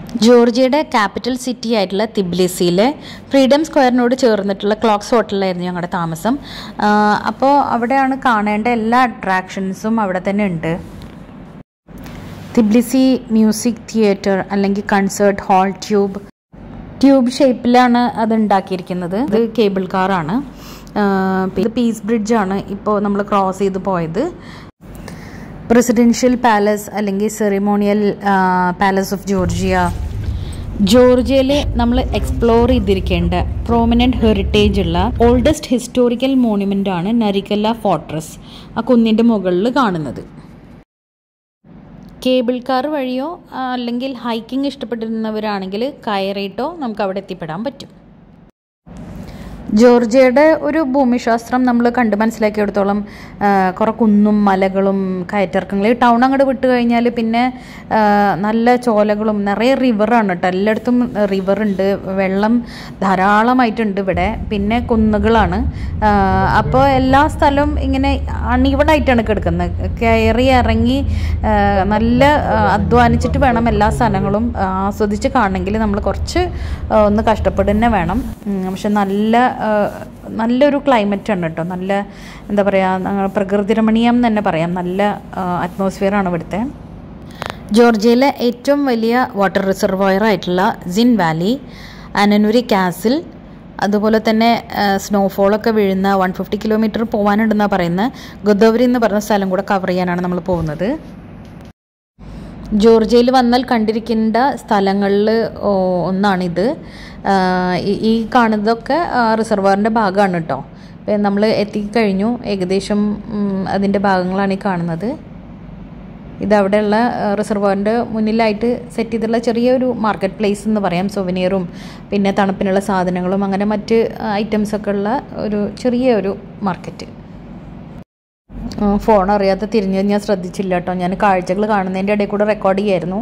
ജോർജിയയുടെ capital city ആയിട്ടുള്ള തിബ്ലിസിയിലെ freedom സ്ക്വയറിനോട് ചേർന്നിട്ടുള്ള clocks ഹോട്ടലിലായിരുന്നു ഞങ്ങളുടെ താമസം അപ്പോൾ അവിടെയാണ് കാണേണ്ട എല്ലാ അട്രാക്ഷൻസും അവിടെ തന്നെ ഉണ്ട് തിബ്ലിസി മ്യൂസിക് തിയേറ്റർ അല്ലെങ്കിൽ കൺസേർട്ട് ഹാൾ ട്യൂബ് ട്യൂബ് ഷേപ്പിലാണ് അത് ഉണ്ടാക്കിയിരിക്കുന്നത് ഇത് കേബിൾ കാറാണ് ഇത് പീസ് ബ്രിഡ്ജാണ് ഇപ്പോൾ നമ്മൾ ക്രോസ് ചെയ്ത് പോയത് പ്രസിഡൻഷ്യൽ പാലസ് അല്ലെങ്കിൽ സെറിമോണിയൽ പാലസ് ഓഫ് ജോർജിയ ജോർജിയയിൽ നമ്മൾ എക്സ്പ്ലോർ ചെയ്തിരിക്കേണ്ട പ്രോമിനൻറ്റ് ഹെറിറ്റേജ് ഉള്ള ഓൾഡസ്റ്റ് ഹിസ്റ്റോറിക്കൽ മോണ്യുമെൻ്റ് ആണ് നരിക്കല്ല ഫോർട്രസ് ആ കുന്നിൻ്റെ മുകളിൽ കാണുന്നത് കേബിൾ കാർ വഴിയോ അല്ലെങ്കിൽ ഹൈക്കിംഗ് ഇഷ്ടപ്പെട്ടിരുന്നവരാണെങ്കിൽ കയറിയിട്ടോ നമുക്ക് അവിടെ എത്തിപ്പെടാൻ പറ്റും ജോർജിയയുടെ ഒരു ഭൂമിശാസ്ത്രം നമ്മൾ കണ്ട് മനസ്സിലാക്കിയെടുത്തോളം കുറേ കുന്നും മലകളും കയറ്റിറക്കങ്ങളും ഈ ടൗൺ അങ്ങോട്ട് വിട്ട് കഴിഞ്ഞാൽ പിന്നെ നല്ല ചോലകളും നിറയെ റിവറാണ് കേട്ടോ എല്ലായിടത്തും റിവർ ഉണ്ട് വെള്ളം ധാരാളമായിട്ടുണ്ട് ഇവിടെ പിന്നെ കുന്നുകളാണ് അപ്പോൾ എല്ലാ സ്ഥലവും ഇങ്ങനെ അണീവണായിട്ടാണ് കിടക്കുന്നത് കയറി ഇറങ്ങി നല്ല അധ്വാനിച്ചിട്ട് വേണം എല്ലാ സ്ഥലങ്ങളും ആസ്വദിച്ച് കാണണമെങ്കിൽ നമ്മൾ കുറച്ച് ഒന്ന് കഷ്ടപ്പെടുക തന്നെ വേണം പക്ഷെ നല്ല നല്ലൊരു ക്ലൈമറ്റ് ആണ് കേട്ടോ നല്ല എന്താ പറയുക പ്രകൃതി രമണീയം എന്ന് തന്നെ പറയാം നല്ല അറ്റ്മോസ്ഫിയറാണ് ഇവിടുത്തെ ജോർജിയയിലെ ഏറ്റവും വലിയ വാട്ടർ റിസർവോയർ ആയിട്ടുള്ള സിൻ വാലി അനനുരി കാസിൽ അതുപോലെ തന്നെ സ്നോഫോളൊക്കെ വീഴുന്ന വൺ ഫിഫ്റ്റി കിലോമീറ്റർ പോകാനുണ്ടെന്നാണ് പറയുന്നത് ഗോദാവരി എന്ന് പറഞ്ഞ സ്ഥലം കൂടെ കവർ ചെയ്യാനാണ് നമ്മൾ പോകുന്നത് ജോർജിയയിൽ വന്നാൽ കണ്ടിരിക്കേണ്ട സ്ഥലങ്ങളിൽ ഒന്നാണിത് ഈ കാണുന്നതൊക്കെ റിസർവറിൻ്റെ ഭാഗമാണ് കേട്ടോ നമ്മൾ എത്തിക്കഴിഞ്ഞു ഏകദേശം അതിൻ്റെ ഭാഗങ്ങളാണ് ഈ കാണുന്നത് ഇതവിടെയുള്ള റിസർവറിൻ്റെ മുന്നിലായിട്ട് സെറ്റ് ചെയ്തിട്ടുള്ള ചെറിയൊരു മാർക്കറ്റ് പ്ലേസ് എന്ന് പറയാം സൊവനിയറും പിന്നെ തണുപ്പിനുള്ള സാധനങ്ങളും അങ്ങനെ മറ്റ് ഐറ്റംസൊക്കെ ഉള്ള ഒരു ചെറിയ ഒരു മാർക്കറ്റ് ഫോൺ അറിയാതെ തിരിഞ്ഞ് ഞാൻ ശ്രദ്ധിച്ചില്ല കേട്ടോ ഞാൻ കാഴ്ചകൾ കാണുന്നതിൻ്റെ ഇടയിൽ കൂടെ റെക്കോർഡ് ചെയ്യായിരുന്നു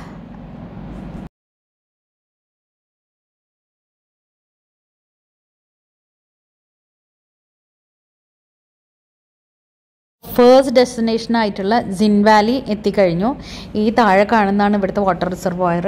ഫേസ്റ്റ് ഡെസ്റ്റിനേഷൻ ആയിട്ടുള്ള സിൻ വാലി എത്തിക്കഴിഞ്ഞു ഈ താഴെ കാണുന്നതാണ് ഇവിടുത്തെ വാട്ടർ റിസർവോയർ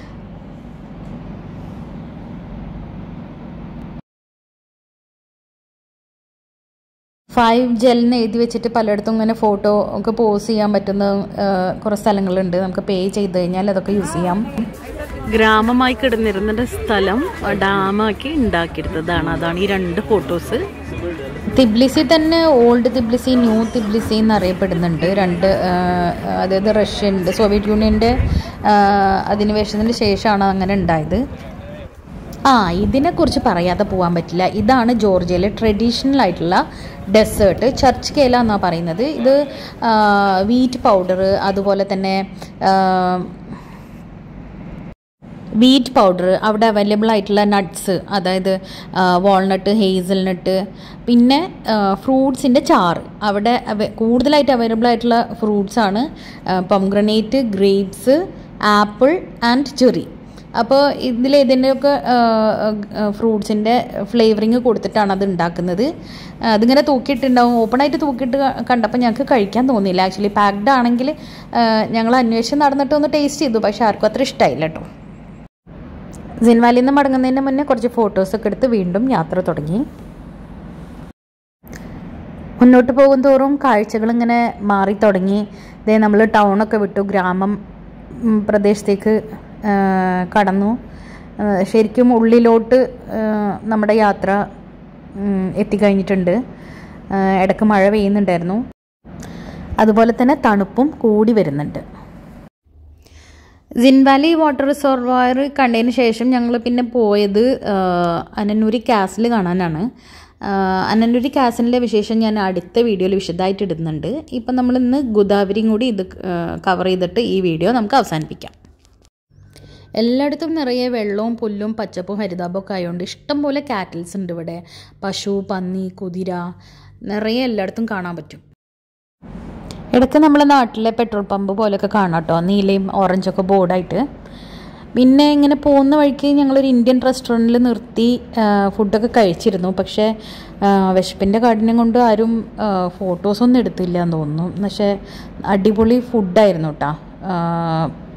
ഫൈവ് ജെലിന് എഴുതി വെച്ചിട്ട് പലയിടത്തും ഇങ്ങനെ ഫോട്ടോ ഒക്കെ പോസ് ചെയ്യാൻ പറ്റുന്ന കുറേ സ്ഥലങ്ങളുണ്ട് നമുക്ക് പേ ചെയ്ത് കഴിഞ്ഞാൽ അതൊക്കെ യൂസ് ചെയ്യാം ഗ്രാമമായി കിടന്നിരുന്ന സ്ഥലം ഡാമാക്കി ഉണ്ടാക്കിയെടുത്തതാണ് അതാണ് ഈ രണ്ട് ഫോട്ടോസ് തിബ്ലിസി തന്നെ ഓൾഡ് തിബ്ലിസി ന്യൂ തിബ്ലിസി എന്നറിയപ്പെടുന്നുണ്ട് രണ്ട് അതായത് റഷ്യൻ്റെ സോവിയറ്റ് യൂണിയൻ്റെ അധിനിവേശത്തിന് ശേഷമാണ് അങ്ങനെ ഉണ്ടായത് ആ ഇതിനെക്കുറിച്ച് പറയാതെ പോകാൻ പറ്റില്ല ഇതാണ് ജോർജിയയിലെ ട്രഡീഷണൽ ആയിട്ടുള്ള ഡെസേർട്ട് ചർച്ച് കേല എന്നാണ് പറയുന്നത് ഇത് വീറ്റ് പൗഡർ അതുപോലെ തന്നെ വീറ്റ് പൗഡർ അവിടെ അവൈലബിൾ ആയിട്ടുള്ള നട്ട്സ് അതായത് വാൾനട്ട് ഹേസൽനട്ട് പിന്നെ ഫ്രൂട്ട്സിൻ്റെ ചാറ് അവിടെ കൂടുതലായിട്ട് അവൈലബിൾ ആയിട്ടുള്ള ഫ്രൂട്ട്സാണ് pomegranate grapes apple and cherry അപ്പോൾ ഇതിലേതിൻ്റെയൊക്കെ ഫ്രൂട്ട്സിൻ്റെ ഫ്ലേവറിങ് കൊടുത്തിട്ടാണ് അത് ഉണ്ടാക്കുന്നത് അതിങ്ങനെ തൂക്കിയിട്ടുണ്ടാവും ഓപ്പണായിട്ട് തൂക്കിയിട്ട് കണ്ടപ്പോൾ ഞങ്ങൾക്ക് കഴിക്കാൻ തോന്നിയില്ല ആക്ച്വലി പാക്ഡ് ആണെങ്കിൽ ഞങ്ങൾ അന്വേഷണം നടന്നിട്ട് ഒന്ന് ടേസ്റ്റ് ചെയ്തു പക്ഷേ ആർക്കും അത്ര ഇഷ്ടമായില്ല കേട്ടോ സിൻവാലിൽ നിന്ന് മടങ്ങുന്നതിന് മുന്നേ കുറച്ച് ഫോട്ടോസൊക്കെ എടുത്ത് വീണ്ടും യാത്ര തുടങ്ങി മുന്നോട്ട് പോകും തോറും കാഴ്ചകൾ ഇങ്ങനെ മാറി തുടങ്ങി ഇതേ നമ്മൾ ടൗണൊക്കെ വിട്ടു ഗ്രാമം പ്രദേശത്തേക്ക് കടന്നു ശരിക്കും ഉള്ളിലോട്ട് നമ്മുടെ യാത്ര എത്തിക്കഴിഞ്ഞിട്ടുണ്ട് ഇടയ്ക്ക് മഴ പെയ്യുന്നുണ്ടായിരുന്നു അതുപോലെ തന്നെ തണുപ്പും കൂടി വരുന്നുണ്ട് സിൻവാലി വാട്ടർ റിസർവോയർ കണ്ടതിന് ശേഷം ഞങ്ങൾ പിന്നെ പോയത് അനന്നൂരി കാസിൽ കാണാനാണ് അനന്നൂരി കാസിലിൻ്റെ വിശേഷം ഞാൻ അടുത്ത വീഡിയോയിൽ വിശദമായിട്ട് ഇടുന്നുണ്ട് ഇപ്പം നമ്മൾ ഇന്ന് ഗോദാവരിയും കൂടി ഇത് കവർ ചെയ്തിട്ട് ഈ വീഡിയോ നമുക്ക് അവസാനിപ്പിക്കാം എല്ലായിടത്തും നിറയെ വെള്ളവും പുല്ലും പച്ചപ്പും ഹരിതാപമൊക്കെ ആയതുകൊണ്ട് ഇഷ്ടംപോലെ കാറ്റിൽസ് ഉണ്ട് ഇവിടെ പശു പന്നി കുതിര നിറയെ എല്ലായിടത്തും കാണാൻ പറ്റും ഇടയ്ക്ക് നമ്മളെ നാട്ടിലെ പെട്രോൾ പമ്പ് പോലെയൊക്കെ കാണാം കേട്ടോ നീലയും ഓറഞ്ചൊക്കെ ബോർഡായിട്ട് പിന്നെ ഇങ്ങനെ പോകുന്ന വഴിക്ക് ഞങ്ങളൊരു ഇന്ത്യൻ റെസ്റ്റോറൻറ്റിൽ നിർത്തി ഫുഡൊക്കെ കഴിച്ചിരുന്നു പക്ഷേ വിശപ്പിൻ്റെ കാഠിന്യം കൊണ്ട് ആരും ഫോട്ടോസൊന്നും എടുത്തില്ല എന്ന് തോന്നുന്നു പക്ഷേ അടിപൊളി ഫുഡായിരുന്നു കേട്ടോ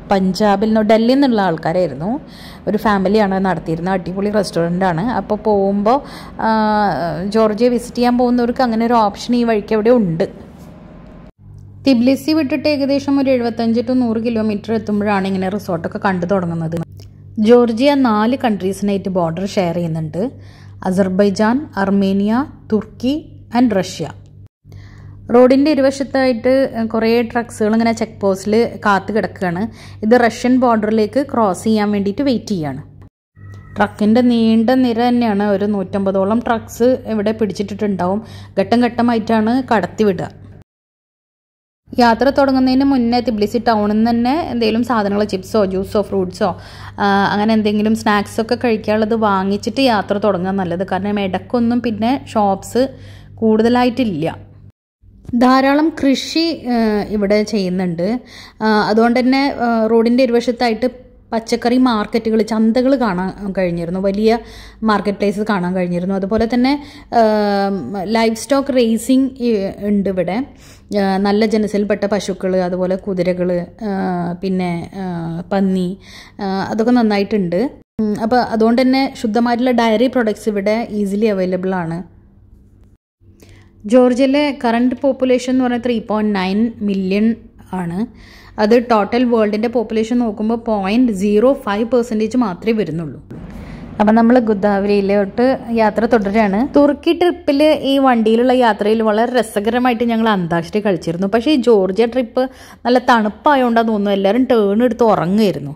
പഞ്ചാബിൽ നിന്ന് ഡൽഹിയിൽ നിന്നുള്ള ആൾക്കാരായിരുന്നു ഒരു ഫാമിലിയാണ് നടത്തിയിരുന്നത് അടിപൊളി റെസ്റ്റോറൻ്റാണ് അപ്പോൾ പോകുമ്പോൾ ജോർജിയ വിസിറ്റ് ചെയ്യാൻ പോകുന്നവർക്ക് അങ്ങനെ ഒരു ഓപ്ഷൻ ഈ വഴിക്ക് അവിടെ ഉണ്ട് തിബ്ലിസി വിട്ടിട്ട് ഏകദേശം ഒരു എഴുപത്തഞ്ച് ടു നൂറ് കിലോമീറ്റർ എത്തുമ്പോഴാണ് ഇങ്ങനെ റിസോർട്ടൊക്കെ കണ്ടു തുടങ്ങുന്നത് ജോർജിയ നാല് കൺട്രീസിനായിട്ട് ബോർഡർ ഷെയർ ചെയ്യുന്നുണ്ട് Azerbaijan Armenia Turkey and Russia റോഡിൻ്റെ ഇരുവശത്തായിട്ട് കുറേ ട്രക്സുകൾ ഇങ്ങനെ ചെക്ക് പോസ്റ്റിൽ കാത്തു കിടക്കുകയാണ് ഇത് റഷ്യൻ ബോർഡറിലേക്ക് ക്രോസ് ചെയ്യാൻ വേണ്ടിയിട്ട് വെയിറ്റ് ചെയ്യാണ് ട്രക്കിൻ്റെ നീണ്ട നിര തന്നെയാണ് ഒരു നൂറ്റമ്പതോളം ട്രക്സ് ഇവിടെ പിടിച്ചിട്ടിട്ടുണ്ടാവും ഘട്ടം ഘട്ടമായിട്ടാണ് കടത്തി വിടുക യാത്ര തുടങ്ങുന്നതിന് മുന്നേ തിബ്ലിസി ടൗണിൽ നിന്ന് തന്നെ എന്തെങ്കിലും സാധനങ്ങൾ ചിപ്സോ ജ്യൂസോ ഫ്രൂട്ട്സോ അങ്ങനെ എന്തെങ്കിലും സ്നാക്സൊക്കെ കഴിക്കാനുള്ളത് വാങ്ങിച്ചിട്ട് യാത്ര തുടങ്ങാൻ നല്ലത് കാരണം ഇടയ്ക്കൊന്നും പിന്നെ ഷോപ്സ് കൂടുതലായിട്ടില്ല ധാരാളം കൃഷി ഇവിടെ ചെയ്യുന്നുണ്ട് അതുകൊണ്ട് തന്നെ റോഡിൻ്റെ ഇരുവശത്തായിട്ട് പച്ചക്കറി മാർക്കറ്റുകൾ ചന്തകൾ കാണാൻ കഴിഞ്ഞിരുന്നു വലിയ മാർക്കറ്റ് പ്ലേസ് കാണാൻ കഴിഞ്ഞിരുന്നു അതുപോലെ തന്നെ ലൈഫ് സ്റ്റോക്ക് റേസിംഗ് ഉണ്ട് ഇവിടെ നല്ല ജനസിൽപ്പെട്ട പശുക്കൾ അതുപോലെ കുതിരകൾ പിന്നെ പന്നി അതൊക്കെ നന്നായിട്ടുണ്ട് അപ്പോൾ അതുകൊണ്ട് തന്നെ ശുദ്ധമായിട്ടുള്ള ഡയറി പ്രൊഡക്ട്സ് ഇവിടെ ഈസിലി അവൈലബിൾ ആണ് ജോർജിയയിലെ കറണ്ട് പോപ്പുലേഷൻ എന്ന് പറഞ്ഞാൽ ത്രീ പോയിൻറ്റ് നയൻ മില്യൺ ആണ് അത് ടോട്ടൽ വേൾഡിൻ്റെ പോപ്പുലേഷൻ നോക്കുമ്പോൾ പോയിൻറ്റ് സീറോ ഫൈവ് പെർസെൻറ്റേജ് മാത്രമേ വരുന്നുള്ളൂ അപ്പം നമ്മൾ ഗുദാവരിയിലോട്ട് യാത്ര തുടരുകയാണ് തുർക്കി ട്രിപ്പിൽ ഈ വണ്ടിയിലുള്ള യാത്രയിൽ വളരെ രസകരമായിട്ട് ഞങ്ങൾ അന്താക്ഷരി കളിച്ചിരുന്നു പക്ഷേ ഈ ജോർജിയ ട്രിപ്പ് നല്ല തണുപ്പായതുകൊണ്ടാന്ന് തോന്നുന്നു എല്ലാവരും ടേൺ എടുത്ത് ഉറങ്ങുമായിരുന്നു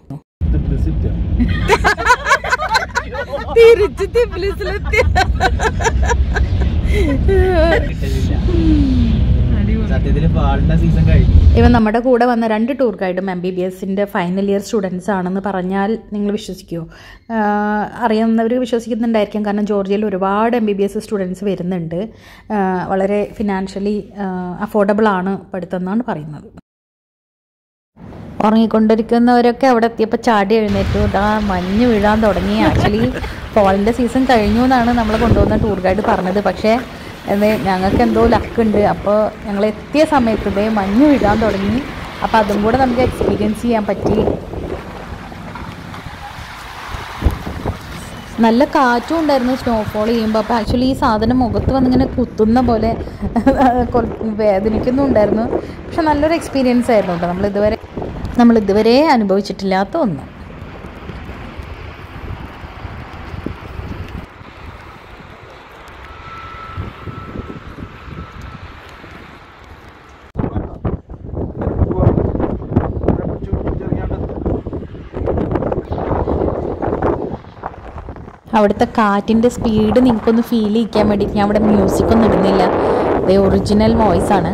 തിരിച്ച് തിബ്ലിസിലെത്തി സത്യത്തിൽ പാളിന്റെ സീസൺ കഴിഞ്ഞു ഇവൻ നമ്മുടെ കൂടെ വന്ന രണ്ട് ടൂർ ഗൈഡും എം ബി ബി എസിൻ്റെ ഫൈനൽ ഇയർ സ്റ്റുഡൻസ് ആണെന്ന് പറഞ്ഞാൽ നിങ്ങൾ വിശ്വസിക്കുമോ ആഹ് അറിയാവുന്നവർ വിശ്വസിക്കുന്നുണ്ടായിരിക്കും കാരണം ജോർജിയയിൽ ഒരുപാട് M B B S students വരുന്നുണ്ട് ആഹ് വളരെ ഫിനാൻഷ്യലി അഫോർഡബിൾ ആണ് പഠിത്തം എന്നാണ് പറയുന്നത് ഉറങ്ങിക്കൊണ്ടിരിക്കുന്നവരൊക്കെ അവിടെ എത്തിയപ്പോൾ ചാടി എഴുന്നേറ്റു ഇതാ മഞ്ഞ് വീഴാൻ തുടങ്ങി ആക്ച്വലി ഫോളിൻ്റെ സീസൺ കഴിഞ്ഞു എന്നാണ് നമ്മൾ കൊണ്ടുവന്ന ടൂർ ഗൈഡ് പറഞ്ഞത് പക്ഷേ ഇത് ഞങ്ങൾക്ക് എന്തോ ലക്കുണ്ട് അപ്പോൾ ഞങ്ങൾ എത്തിയ സമയത്ത് ഇതേ മഞ്ഞ് വീഴാൻ തുടങ്ങി അപ്പോൾ അതും കൂടെ നമുക്ക് എക്സ്പീരിയൻസ് ചെയ്യാൻ പറ്റി നല്ല കാറ്റും ഉണ്ടായിരുന്നു സ്നോഫോൾ ചെയ്യുമ്പോൾ അപ്പോൾ ആക്ച്വലി ഈ സാധനം മുഖത്ത് വന്നിങ്ങനെ കുത്തുന്ന പോലെ കൊ- വേദനിക്കുന്നുണ്ടായിരുന്നു പക്ഷെ നല്ലൊരു എക്സ്പീരിയൻസ് ആയിരുന്നു കേട്ടോ നമ്മൾ ഇതുവരെ നമ്മൾ ഇതുവരെ അനുഭവിച്ചിട്ടില്ലാത്ത ഒന്ന് അവിടുത്തെ കാറ്റിൻ്റെ സ്പീഡ് നിങ്ങൾക്കൊന്ന് ഫീൽ ചെയ്യിക്കാൻ വേണ്ടിയിട്ട് ഞാൻ അവിടെ മ്യൂസിക് ഒന്നും ഇടുന്നില്ല ഇത് ഒറിജിനൽ വോയിസ് ആണ്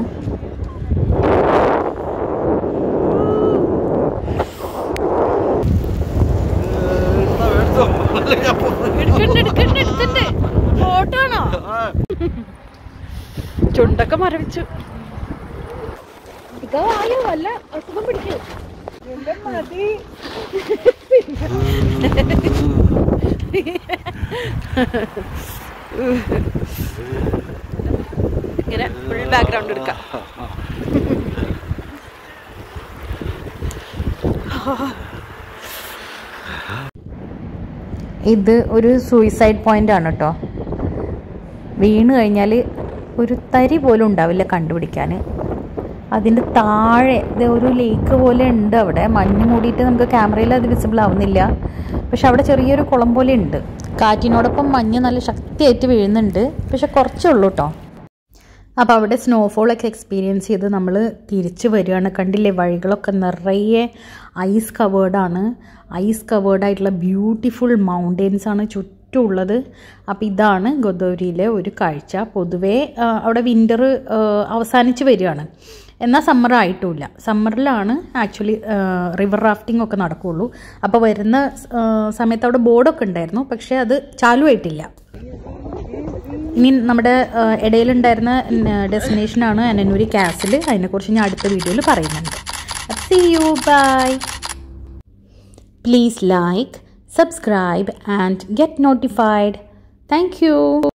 എടുക്കണ്ട് എടുക്കണ്ട് എടുക്കണ്ട് ഫോട്ടോ ആണോ ചുണ്ടൊക്കെ മരവിച്ചു ഇക്ക വായോ വല്ല അസുഖം പിടിക്കും മതി ഇങ്ങനെ ഫുൾ ബാക്ക്ഗ്രൗണ്ട് എടുക്കാം ഇത് ഒരു സൂയിസൈഡ് പോയിന്റ് ആണ് കേട്ടോ വീണ് കഴിഞ്ഞാൽ ഒരു തരി പോലും ഉണ്ടാവില്ല കണ്ടുപിടിക്കാൻ അതിൻ്റെ താഴെ ഇത് ഒരു ലേക്ക് പോലെ ഉണ്ട് അവിടെ മഞ്ഞ് മൂടിയിട്ട് നമുക്ക് ക്യാമറയിൽ അത് വിസിബിൾ ആവുന്നില്ല പക്ഷെ അവിടെ ചെറിയൊരു കുളം പോലെ ഉണ്ട് കാറ്റിനോടൊപ്പം മഞ്ഞ് നല്ല ശക്തിയായിട്ട് വീഴുന്നുണ്ട് പക്ഷെ കുറച്ചേ ഉള്ളൂ കേട്ടോ അപ്പോൾ അവിടെ സ്നോഫോളൊക്കെ എക്സ്പീരിയൻസ് ചെയ്ത് നമ്മൾ തിരിച്ചു വരികയാണ് കണ്ടില്ലേ വഴികളൊക്കെ നിറയെ ഐസ് കവേർഡാണ് ഐസ് കവേർഡായിട്ടുള്ള ബ്യൂട്ടിഫുൾ മൗണ്ടെയ്ൻസ് ആണ് ചുറ്റുമുള്ളത് അപ്പോൾ ഇതാണ് ഗോദാവരിയിലെ ഒരു കാഴ്ച പൊതുവേ ആ, അവിടെ വിൻ്റർ അവസാനിച്ച് വരികയാണ് എന്നാൽ സമ്മർ ആയിട്ടുമില്ല സമ്മറിലാണ് ആക്ച്വലി റിവർ റാഫ്റ്റിംഗ് ഒക്കെ നടക്കുകയുള്ളൂ അപ്പോൾ വരുന്ന ആ, സമയത്ത് അവിടെ ബോർഡൊക്കെ ഉണ്ടായിരുന്നു പക്ഷേ അത് ചാലുവായിട്ടില്ല ഇനി നമ്മുടെ ആ, ഇടയിലുണ്ടായിരുന്ന ഡെസ്റ്റിനേഷനാണ് അനനൂരി കാസിൽ അതിനെക്കുറിച്ച് ഞാൻ അടുത്ത വീഡിയോയിൽ പറയുന്നുണ്ട് see you bye please like subscribe and get notified thank U